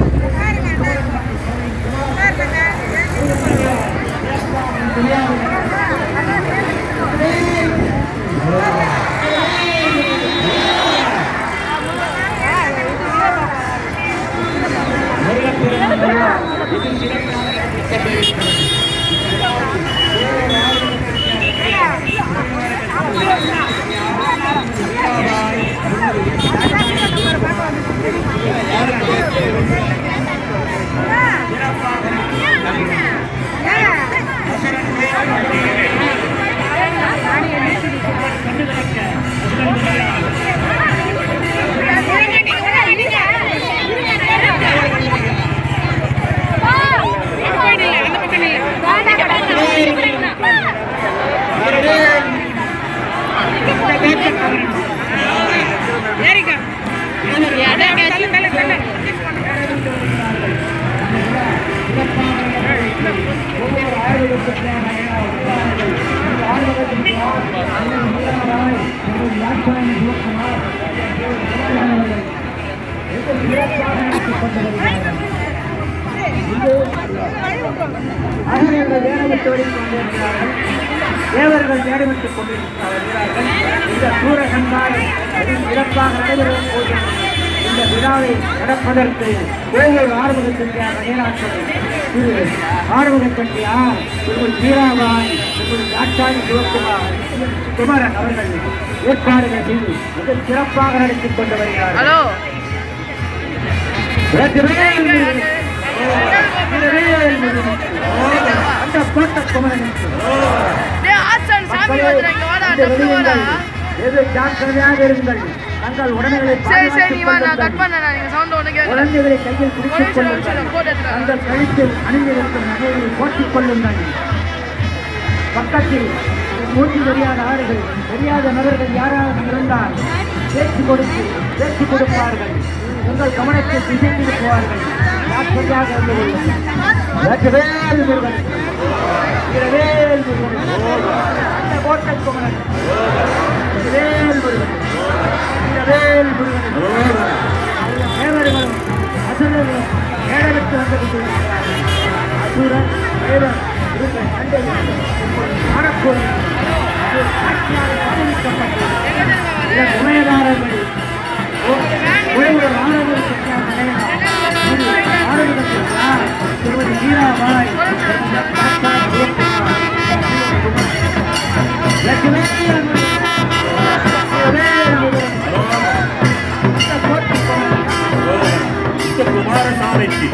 அகரங்கள் வேடமிட்டு கொண்டிருக்கிறார்கள் தேவர்கள் வேடமிட்டுக் கொண்டிருக்கிறார்கள் இந்த சூரசம்பாரம் சிறப்பாக நடைபெறும் போது இந்த விழாவை நடப்பதற்கு ஒவ்வொரு ஆறுமுகத்திற்கு மணிநாட்கள் திரு ஆறுமுகத்தண்டியார் திரு மீராபாய் திரு நாட்டாணி சிவகுமார் குமரன் அவர்கள் ஏற்பாடுகள் செய்து மிக சிறப்பாக நடத்திக் கொண்டு வருகிறார்கள் ஹலோ அந்த கோட்ட குமரன் டேய் ஆச்சான் சாமி வந்துடா இங்க வாடா டப்பு வாடா எது ஜாக்கிரதையாக இருங்கள் தங்கள் உடமைகளை சரி சரி நீ வா நான் பாதுகாத்துக் கட் பண்ணேன் நீங்க சவுண்ட் ஒண்ணு கேட்கல குழந்தைகளை கையில் ஒரு பிடித்துக் நிமிஷம் ஒரு கொள்ளுங்கள் நிமிஷம் போட்டு எடுத்துறேன் அந்த கழுத்தில் அணிந்திருக்கும் நகையை போட்டிக் கொள்ளுங்கள் பக்கத்தில் மூச்சு தெரியாத ஆறுகள் தெரியாத நபர்கள் யாராவது இருந்தால் பேச்சு கொடுத்து பேச்சு கொடுப்பார்கள் உங்கள் கவனத்தை திசை திருப்புவார்கள் ஜாக்கிரதையாக இருந்து கொள்ளுங்கள் வெற்றிவேல் முருகன் வீரவேல் முருகன் அந்த கோட்டை குமரன் வேல் முருகன் வீரவேல் முருகன் தேவர்களும் அசுரர்களும் ஏழெடுத்து வந்து கொண்டிருக்கிறார்கள் அசுரன் தேவன் இருந்த சண்டை மனக்கூறும் அது சாட்சியாக பதிவிக்கப்பட்டு இந்த சமயதாரர்கள் உழவுடன் ஆரோக்கியம் திருமதி மீராபாய் லட்சுமி குமாரசாமிக்கு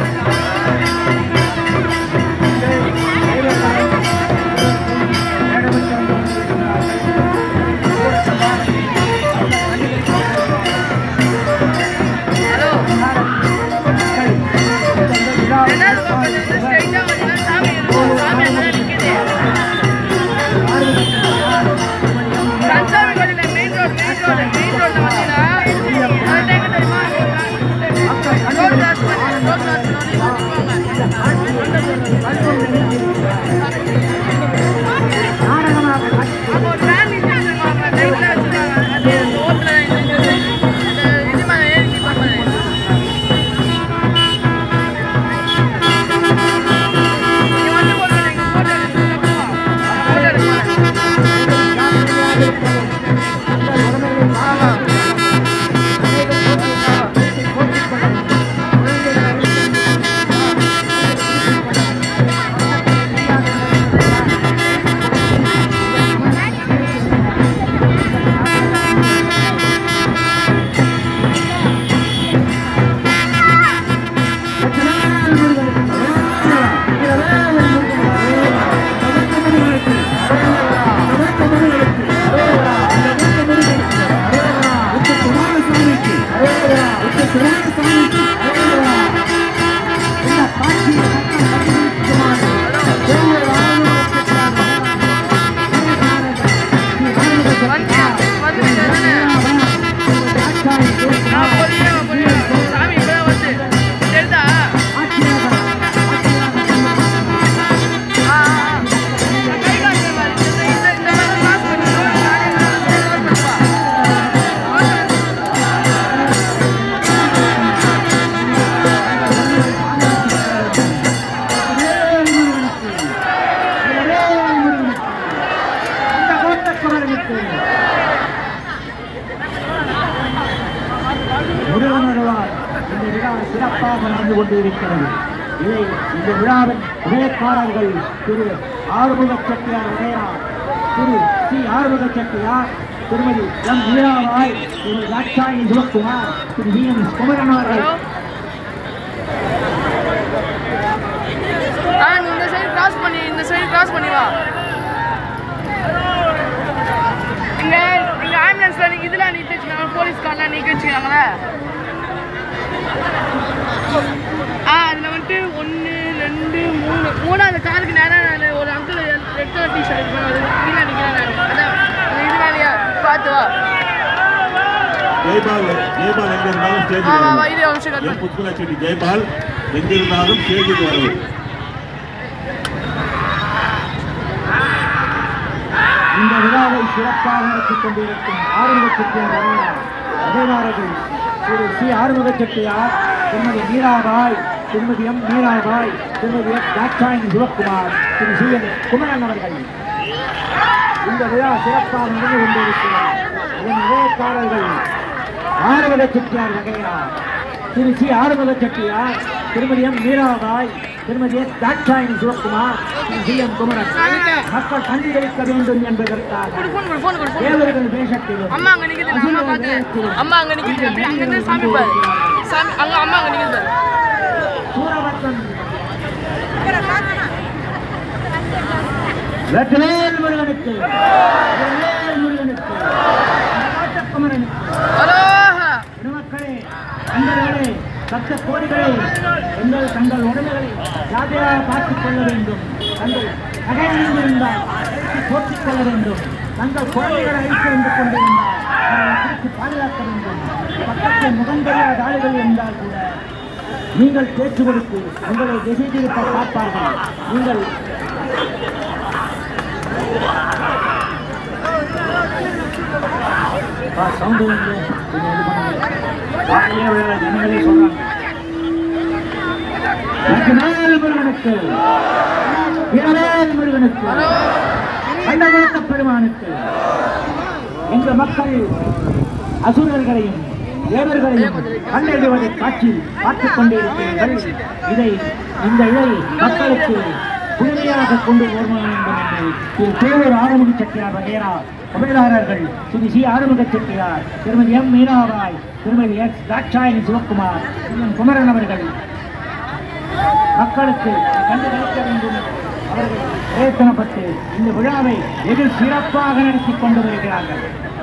ஹலோ ரெண்டாவது பக்கத்துல இருந்து ஸ்ட்ரைட்டா வந்தீங்கன்னா சாமி இருக்கும் சாமி அங்கே நிக்குது கன்சாமி கோயில்ல main road main road main ரோட்ல வந்தீங்கன்னா அது எங்க தெரியுமா ரோட் கிராஸ் பண்ணி ரோட் கிராஸ் பண்ணி போங்க சிறப்பாக நடந்து கொண்டு இருக்கிறது இதை இந்த விழாவின் உதயக்காரர்கள் திரு ஆறுமுக செட்டியார் உதயா Thiru C Arumuga Chettiar Thirumathi M Meerabai Thiru Thatchayi Sivakumar Thiru V M Kumaran அவர்கள் ஆ நீ இந்த சைடு கிராஸ் பண்ணி இந்த சைடு கிராஸ் பண்ணி வா இங்க இங்க ஆம்புலன்ஸ்ல நீங்க இதுல நிக்க வச்சுக்காங்க போலீஸ்காரலாம் நிக்க வச்சுக்காங்களே ஆ அதுல வந்துட்டு ஒன்று ரெண்டு மூணு மூணாவது காருக்கு நேரம் ஒரு அங்கிள் ரெட் கலர் டிஷர்ட் இருப்பாங்க அது கீழே நிற்கிறேன் அதான் அந்த இது வேலையா பார்த்து வா ஜெய்பால் ஜெய்பால் எங்க இருந்தாலும் ஸ்டேஜ் வா வா வா இதே ஒரு நிமிஷம் என் புத்துலா செட்டி ஜெய்பால் எங்க இருந்தாலும் ஸ்டேஜுக்கு வரவும் இந்த விழாவை சிறப்பாக நடத்திக் கொண்டிருக்கும் ஆறுமுக செட்டியார் உதயநாரர்கள் Thiru C Arumuga Chettiar Thirumathi Meerabai Thirumathi M Meerabai Thirumathi S Thatchayani Sivakumar Thiru C N Kumaran அவர்கள் இந்த விழா சிறப்பாக நடந்து கொண்டிருக்கிறார் இதன் விழாக்காரர்கள் ஆறுமுக செட்டியார் வகையார் Thiru C Arumuga Chettiar Thirumathi M Meerabai Thirumathi S Thatchayani Sivakumar Thiru C M Kumaran மக்கள் கண்டுகளிக்க வேண்டும் என்பதற்காக கொடு ஃபோன் கொடு ஃபோன் கொடு ஃபோன் தேவர்கள் வேஷத்திலும் அம்மா அங்க நிக்குது அம்மா பாத்து அம்மா அங்க நிக்குது அப்படியே அங்க இருந்து சாமி பாரு சாமி அங்க அம்மா அங்க நிக்குது பாரு சூரபத்மன் வெற்றிவேல் முருகனுக்கு வெற்றிவேல் முருகனுக்கு காட்டக்குமரனுக்கு அலோஹா பெருமக்களே அன்பர்களே பக்த கோடிகளே எங்கள் தங்கள் உடமைகளை ஜாதியாக பார்த்துக் கொள்ள வேண்டும் தங்கள் நகை அணிந்திருந்தால் அழைத்து போற்றிக் கொள்ள வேண்டும் தங்கள் குழந்தைகளை அழைத்து வந்து கொண்டிருந்தால் அவர்களை பிடித்து பாதுகாக்க வேண்டும் பக்கத்தில் முகம் தெரியாத ஆளுகள் இருந்தால் கூட நீங்கள் பேச்சு கொடுத்து உங்களை திசை திருப்ப பார்ப்பார்கள் நீங்கள் ஆ, sound வந்து கொஞ்சம் இது பண்ணுங்க. வாயிலே விழல, ஜனங்களே சொல்றாங்க. வெற்றிவேல் முருகனுக்கு வீரவேல் முருகனுக்கு கண்டகோட்ட பெருமானுக்கு இந்த மக்கள் அசுரர்களையும் தேவர்களையும் கண்டறிவதை காட்சி பார்த்துக் கொண்டிருக்கிறீர்கள் இதை இந்த இழை மக்களுக்கு புதுமையாக கொண்டு வர வேண்டும் என்று திரு தேவர் ஆறுமுக செட்டியார் வகைரா உபயதாரர்கள் Thiru C Arumuga Chettiar Thirumathi M Meenabai Thirumathi S Thatchayani Sivakumar Thiru M Kumaran அவர்கள் மக்களுக்கு கண்டுகளிக்க வேண்டும் என்று அவர்கள் பிரயத்தனப்பட்டு இந்த விழாவை வெகு சிறப்பாக நடத்தி கொண்டு வருகிறார்கள்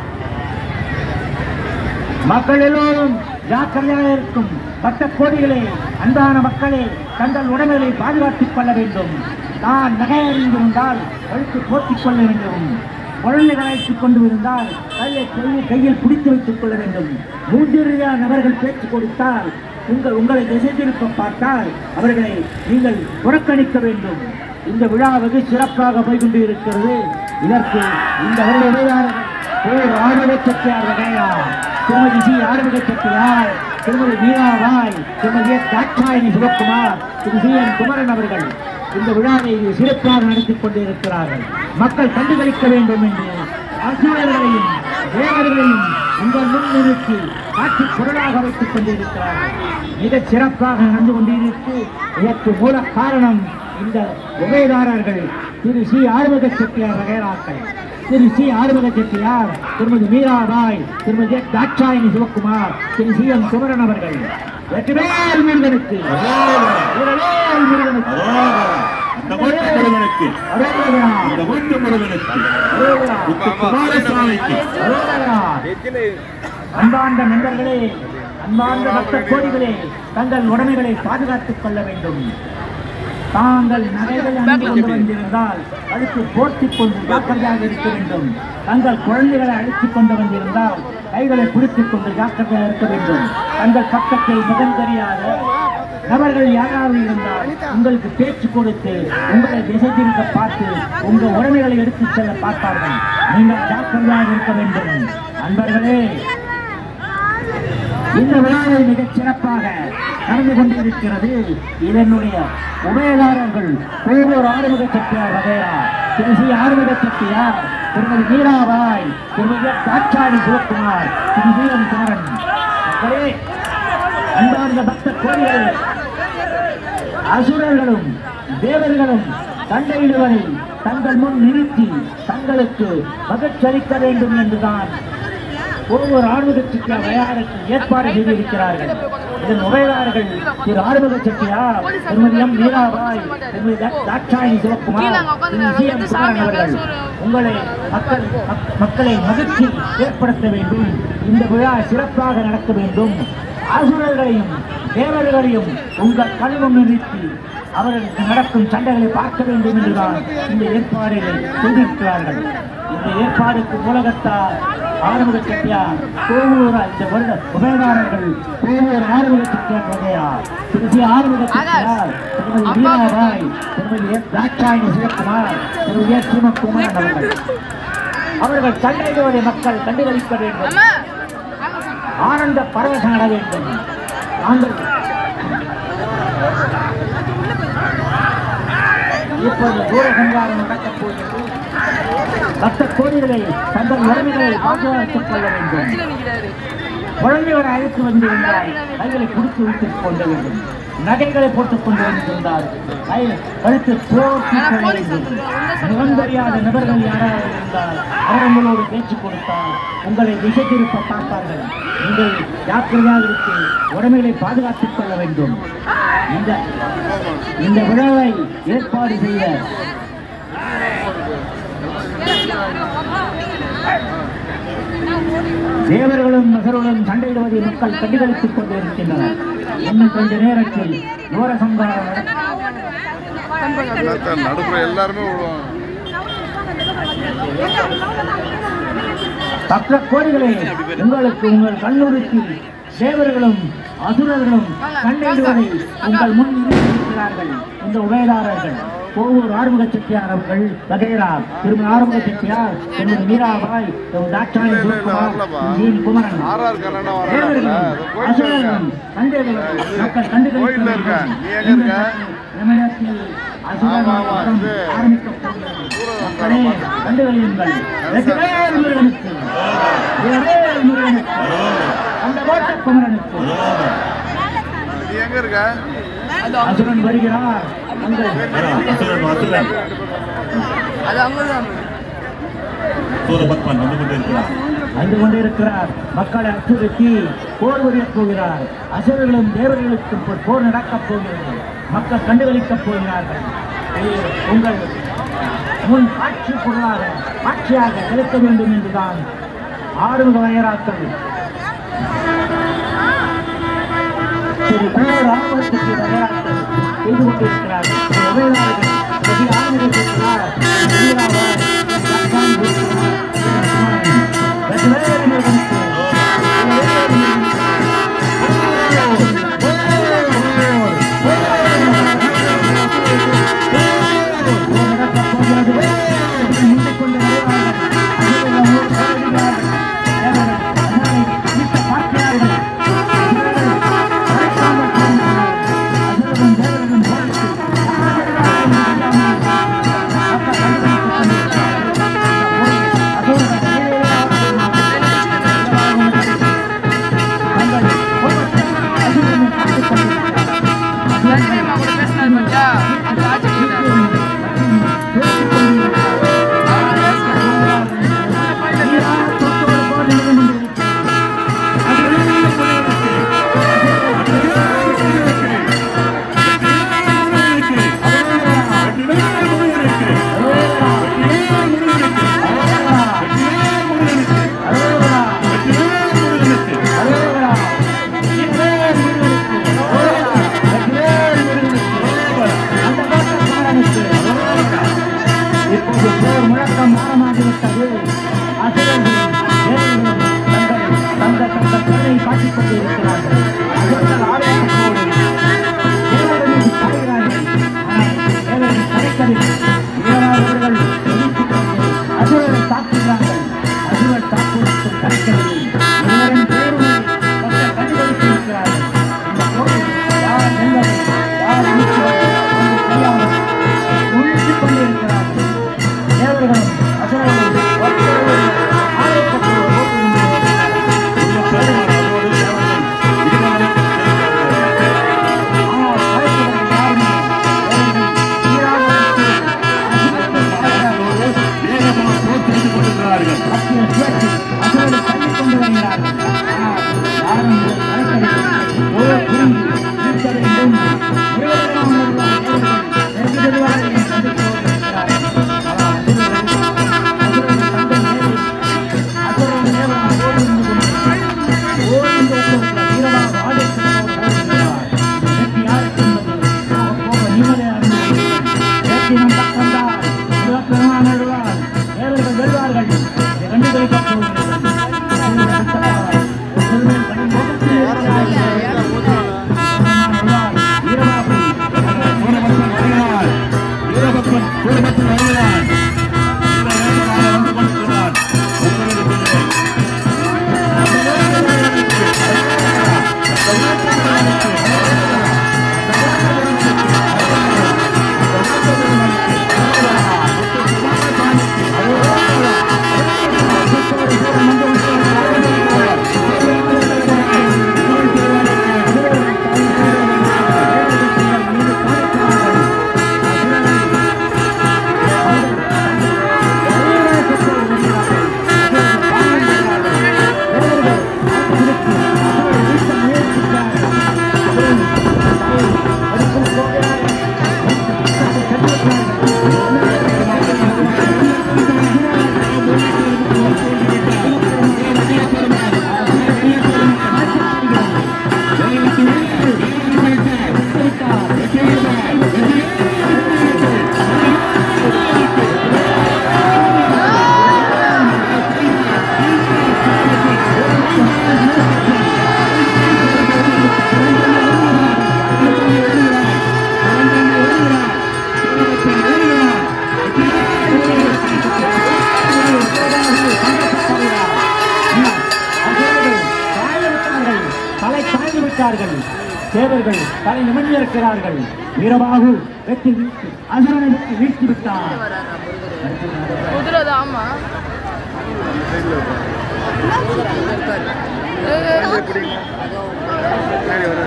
மக்கள் எல்லோரும் ஜாக்கிரதையாக இருக்கும் பட்ட கோடிகளே அன்பான மக்களே தங்கள் உடமைகளை பாதுகாத்துக் கொள்ள வேண்டும் நான் நகை அறிந்திருந்தால் கழுத்து போட்டிக் கொள்ள வேண்டும் குழந்தைகள் அழைத்துக் கொண்டு இருந்தால் கையை கையில் கையில் பிடித்து வைத்துக் கொள்ள வேண்டும் மூன்றியா நபர்கள் பேச்சு கொடுத்தால் உங்கள் உங்களை திசை திருப்ப பார்த்தால் அவர்களை நீங்கள் புறக்கணிக்க வேண்டும் இந்த விழா வெகு சிறப்பாக போய்கொண்டு இருக்கிறது இதற்கு இந்த வருட உரையாளர்கள் பேர் ஆறுமுக செட்டியார் வகையா திருமதி C Arumuga Chettiar Thirumathi Meerabai Thirumathi S Thatchayani Sivakumar Thiru C N Kumaran அவர்கள் இந்த விழாவை சிறப்பாக நடத்திக் கொண்டிருக்கிறார்கள் மக்கள் கண்டுகளிக்க வேண்டும் என்று ஆசிரியர்களையும் தேவர்களையும் உங்கள் முன் நிறுத்தி காட்சி பொருளாக வைத்துக் கொண்டிருக்கிறார்கள் மிகச் சிறப்பாக நடந்து கொண்டிருக்கு இதற்கு மூல காரணம் இந்த உபயதாரர்கள் திரு சி ஆறுமுக செட்டியார் வகைராக்கள் Thiru C Arumuga Chettiar Thirumathi Meerabai Thirumathi S. Thatchayani Sivakumar Thiru C M Kumaran அவர்கள் வெற்றிவேல் முருகனுக்கு வீரவேல் முருகனுக்கு இந்த முத்து முருகனுக்கு அரோகரா, இந்த முத்து முருகனுக்கு அரோகரா, முத்து குமாரசாமிக்கு அரோகரா. அன்பார்ந்த நண்பர்களே அன்பார்ந்த பக்த கோடிகளே தங்கள் உடைமைகளை பாதுகாத்துக் கொள்ள வேண்டும் தாங்கள் நகைகள் அணிந்து கொண்டு வந்திருந்தால் அதுக்கு போர்த்திக் கொண்டு ஜாக்கிரதையாக இருக்க வேண்டும் தங்கள் குழந்தைகளை அழைத்துக் கொண்டு வந்திருந்தால் கைகளை பிடித்துக் கொண்டு ஜாக்கிரதையாக இருக்க வேண்டும் தங்கள் பக்கத்தில் முகம் தெரியாத நபர்கள் யாராவது இருந்தால் உங்களுக்கு பேச்சு கொடுத்து உங்களை திசை திருக்க பார்த்து உங்கள் உடைமைகளை எடுத்துச் செல்ல பார்ப்பார்கள் நீங்கள் ஜாக்கிரதையாக இருக்க வேண்டும் அன்பர்களே இந்த விழாவை மிகச் சிறப்பாக நடந்து கொண்டிருக்கிறது இதனுடைய உபயதாரர்கள் கோவூர் ஆறுமுக செட்டியார் வகையா திரு C Arumuga Chettiar Thirumathi Meerabai Thirumathi Thatchani Sivakumar Thiru C M Kumaran மக்களே அன்பார்ந்த பக்த கோடிகளே அசுரர்களும் தேவர்களும் சண்டையிடுவதை தங்கள் முன் நிறுத்தி தங்களுக்கு மகிழ்ச்சளிக்க வேண்டும் என்றுதான் ஒவ்வொரு ஆறுமுக செட்டியார் விளையாடத்தில் ஏற்பாடு செய்திருக்கிறார்கள் இதன் உரையாளர்கள் திரு ஆறுமுக செட்டியார் திருமதி எம் மீராபாய் திருமதி தா- தாட்சாயணி சிவகுமார் திருமதி சி எம் சுந்தரன் அவர்கள் உங்களை மக்கள் மக்- மக்களை மகிழ்ச்சி ஏற்படுத்த வேண்டும் இந்த விழா சிறப்பாக நடக்க வேண்டும் அசுரர்களையும் தேவர்களையும் உங்கள் கண்முன் நிறுத்தி அவர்களுக்கு நடக்கும் சண்டைகளை பார்க்க வேண்டும் என்றுதான் இந்த ஏற்பாடுகளை செய்திருக்கிறார்கள் இந்த ஏற்பாடுக்கு உலகத்தார் ஆறுமுக செட்டியார் கோவூர் இந்த வருட உபயதாரர்கள் கோவூர் ஆறுமுக செட்டியார் வகையார் திருச்சி ஆறுமுக செட்டியார் திருமதி வீராபாய் திருமதி எஸ் தாட்சாயணி சிவகுமார் திருமதி எஸ் சிவகுமார் அவர்கள் அவர்கள் சண்டையிடுவதை மக்கள் கண்டுகளிக்க வேண்டும் அம்மா வாங்க சார். ஆனந்த பரவசம் அட வேண்டும் நாங்கள் இப்போது தூர சங்காரம் நடக்கப் போகிறது பக்த கோடிகளை தங்கள் உடமைகளை பாதுகாத்துக் கொள்ள வேண்டும் கீழே நிக்கிறாரு. குழந்தைகளை அழைத்து வந்து இருந்தால் கைகளை குடித்து வைத்துக் கொள்ள வேண்டும் நகைகளை போட்டுக் கொண்டு வந்திருந்தால் கையில் கழுத்து போர்த்தி கொள்ள வேண்டும் முகம் தெரியாத நபர்கள் யாராவது இருந்தால் அவர்களோடு பேச்சு கொடுத்தால் உங்களை திசை திருப்ப பார்ப்பார்கள் நீங்கள் ஜாக்கிரதையாக இருக்கு உடமைகளை பாதுகாத்துக் கொள்ள வேண்டும் இந்த இந்த விழாவை ஏற்பாடு செய்த தேவர்களும் மகர்களும் சண்டையிடுவதை மக்கள் கண்டுகளித்துக் கொண்டிருக்கின்றனர் இன்னும் கொஞ்ச நேரத்தில் தூர சங்காரம் நடக்கும் நடுப்புற எல்லாருமே விடுவாங்க பக்த கோடிகளே உங்களுக்கு உங்கள் கல்லூரிக்கு தேவர்களும் அசுரர்களும் சண்டையிடுவதை உங்கள் முன் நிறுத்தியிருக்கிறார்கள் இந்த உபயதாரர்கள் கோவூர் ஆறுமுக செட்டியார் அவர்கள் வகைரா திருமதி ஆறுமுக செட்டியார் திருமதி மீராபாய் திருமதி தாட்சாணி சிவகுமார் ஜி குமரன் ஆர்ஆர் கல்யாணம் வராங்க தேவர்களும் அசுரர்களும் சண்டைகளும் மக்கள் கண்டுகளிக்க கோயில்ல இருக்க. வேண்டும். நீ எங்க இருக்க? நம்மிடத்தில் அசுரர்கள் ஆமா, ஆமா, மதம் இது. ஆரம்பிக்கப் போகிறது. மக்களே கண்டுகளியுங்கள் வெற்றிவேல் முருகனுக்கு வெற்றிவேல் முருகனுக்கு அந்த கோட்டை குமரனுக்கு நீ எங்க இருக்க அசுரன் வருகிறார் அந்த அசுரன் அசுரன் அது அங்கதான் சூரபத்மன் வந்து கொண்டிருக்கிறார் வந்து கொண்டிருக்கிறார் மக்களை அச்சுறுத்தி போர் புரியப் போகிறார் அசுரர்களும் தேவர்களுக்கும் போர் போர் நடக்கப் போகிறது மக்கள் கண்டுகளிக்கப் போகிறார்கள் இது உங்கள் முன் காட்சி பொருளாக காட்சியாக செலுத்த வேண்டும் என்றுதான் ஆறுமுக வயராக்கள் திரு குமார் ராமத்துக்கு வயராக்கள் செய்து கொண்டிருக்கிறார்கள் திரு உபயதாரர்கள் ஸ்ரீ ஆறுமுக செட்டியார், வீராவார், லட்சாமி இருக்கிறார், வெற்றிவேல் முருகனுக்கு, வெற்றிவேல் முருகனுக்கு. ரஜினி அம்மா கூட பேசினாரு பாத்தியா அந்த ஆச்சரியத்தை Thank you. தேவர்கள் தலை நிமிர்ந்திருக்கிறார்கள் வீரபாகு வெற்றி வீழ்த்தி அசுரனை வெற்றி வீழ்த்தி விட்டார் குதிரை தான் ஆமா சரி வர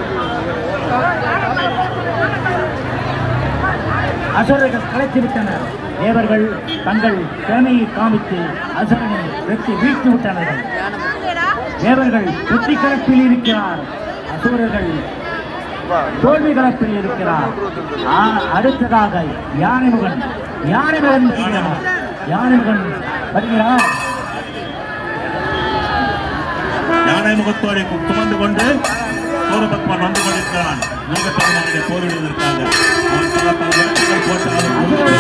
அசுரர்கள் கலைத்து விட்டனர் தேவர்கள் தங்கள் திறமையை காமித்து அசுரனை வெற்றி வீழ்த்தி விட்டனர்கள் தேவர்கள் வெற்றி களத்தில் இருக்கிறார் அசுரர்கள் தோல்வி களத்தில் இருக்கிறார் ஆ, அடுத்ததாக யானைமுகன் யானைமுகன் வருகிறார். யானைமுகன் வருகிறார் யானை முகத்தோரை சுமந்து கொண்டு சூரபத்மன் வந்து கொண்டிருக்கிறான் முருகப்பெருமானை போரிடுவதற்காக அவன் பல பல விளக்குகள் போட்டாலும்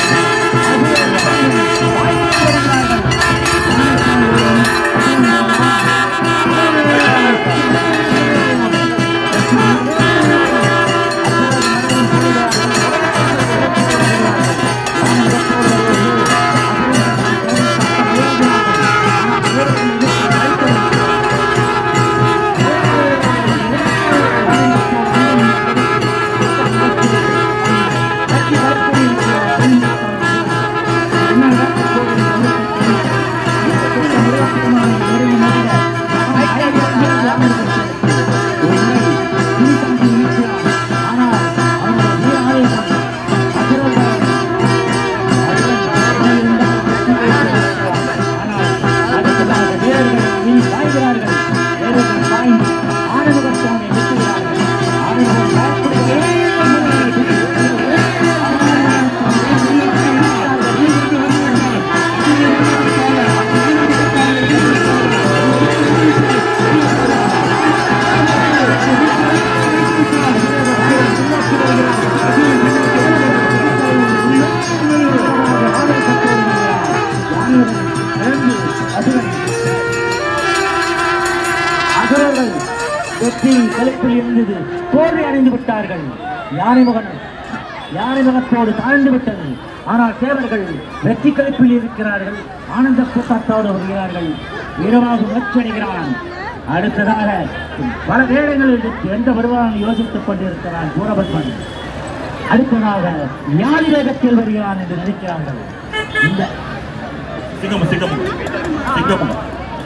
அசுரர்கள் வெற்றி களத்தில் இருந்தது தோல்வி அடைந்து விட்டார்கள் யானைமுகன் யானைமுகத்தோடு தாழ்ந்து விட்டது ஆனால் தேவர்கள் வெற்றி களத்தில் இருக்கிறார்கள் ஆனந்த கூட்டத்தோடு வருகிறார்கள் வீரமாக முயற்சியடைகிறான் அடுத்ததாக பல வேளைகளில் எந்த வருவான் யோசித்துக் கொண்டிருக்கிறான் சூரபத்மன் அடுத்ததாக யார் வேகத்தில் வருகிறான் என்று நினைக்கிறார்கள் இந்த சிங்கமும் சிங்கமும் சிங்கமும்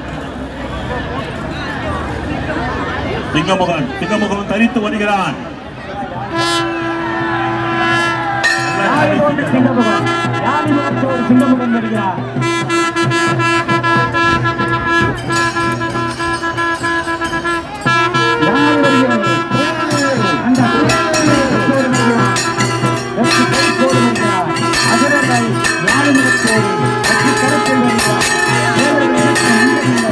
சிங்கமுகன் சிங்கமுகன் தரித்து வருகிறான் யாரை போன்று சிங்கமுகன் யாரை முகத்தோடு சிங்கமுகன் வருகிறார் யார் வருகிறது? அந்த முகத்தோடு வருகிறார். வெற்றி கருத்தோடு வருகிறார். அசுரர்கள் யாரை முகத்தோடு வெற்றி கருத்தில் வருகிறார். தேவர்கள் எனக்கு நன்றி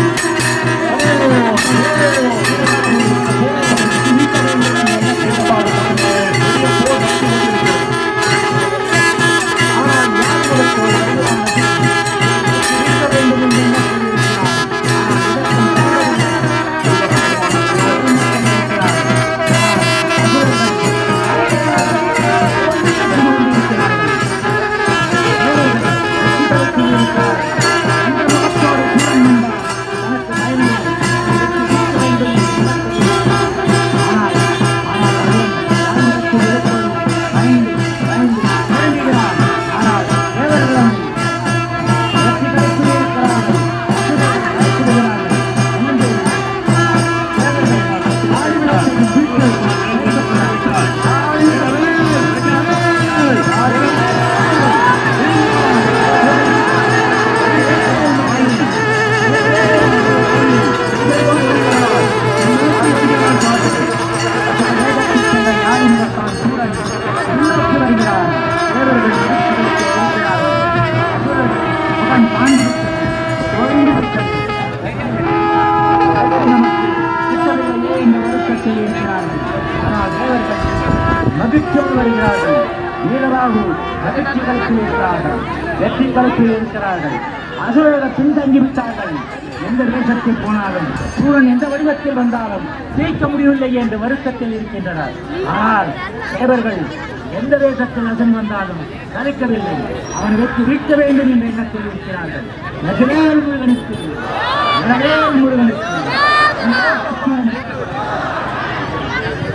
மகிழ்ச்சியோடு வருகிறார்கள் வீரராகு மகிழ்ச்சி களத்தில் இருக்கிறார்கள் வெற்றி களத்தில் இருக்கிறார்கள் அசுரர்கள் பின்தங்கி விட்டார்கள் எந்த தேசத்தில் போனாலும் சூரன் எந்த வடிவத்தில் வந்தாலும் ஜெயிக்க முடியவில்லை என்று வருத்தத்தில் இருக்கின்றனர் ஆனால் தேவர்கள் எந்த தேசத்தில் அசன் வந்தாலும் கலைக்கவில்லை அவன் வெற்றி வீழ்த்த வேண்டும் என்ற எண்ணத்தில் இருக்கிறார்கள் நகரேல் முருகனுக்கு நகரேல் முருகனுக்கு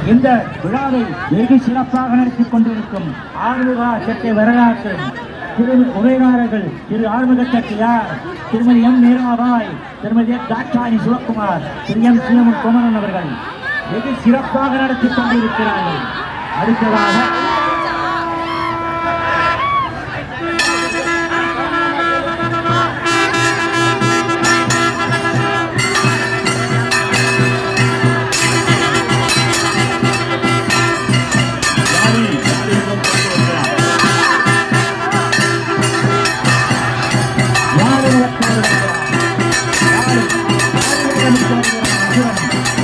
இந்த விழாவை வெகு சிறப்பாக நடத்திக் கொண்டிருக்கும் ஆறுமுக சட்டை வரலாற்று திரு உரையாளர்கள் திரு ஆறுமுக சட்டையார் திருமதி M Meerabai Thirumathi S Thatchani Sivakumar Thiru M CM Kumaran அவர்கள் வெகு சிறப்பாக நடத்திக் கொண்டிருக்கிறார்கள் அடுத்ததாக யாரி யாரி இன்னும் கொண்டு வருகிறார் யாரு விளக்கு வருகிறார்? யாரு? யாரு விளக்கு வருகிறார்?